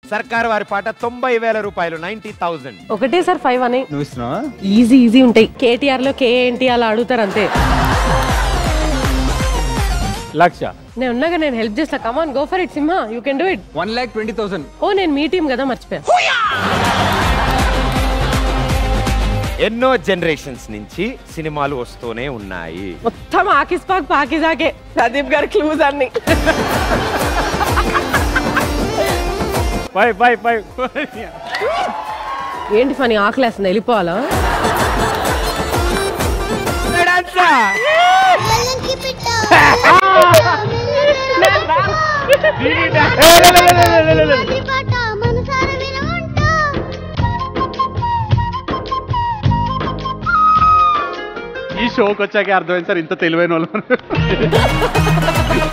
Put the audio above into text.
సర్కార్ వారి పాట తొంభై వేల రూపాయలు నైన్టీ థౌసండ్ ఒకటే సార్ ఫైవ్ అని నువ్వు ఇస్తున్నావా ఈజీ ఈజీ ఉంటాయి కేటీఆర్ లో కే ఏంటి అలా అడుగుతారు అంతే లక్ష నేను ఉన్నాగా నేను హెల్ప్ చేస్తా come on go for it Simha you can do it one lakh twenty thousand ఓ నేను మీ టీం కదా మర్చిపోయా ఎన్నో జనరేషన్స్ నుంచి సినిమాలు వస్తూనే ఉన్నాయి మొత్తం ఆకిస్ పాక్ పాకిజాకే ప్రదీప్ గారి క్లూజ్ అన్ని ఫైవ్ ఫైవ్ ఫైవ్ ఏంటి ఫని ఆకలేస్తుంది వెళ్ళిపోవాలా వెళ్ళకి పిట్ట ఈ పాట మనసార వినుంటా ఈ షోకి వచ్చాక అర్థమైంది సార్ ఇంత తెలివైన వాళ్ళు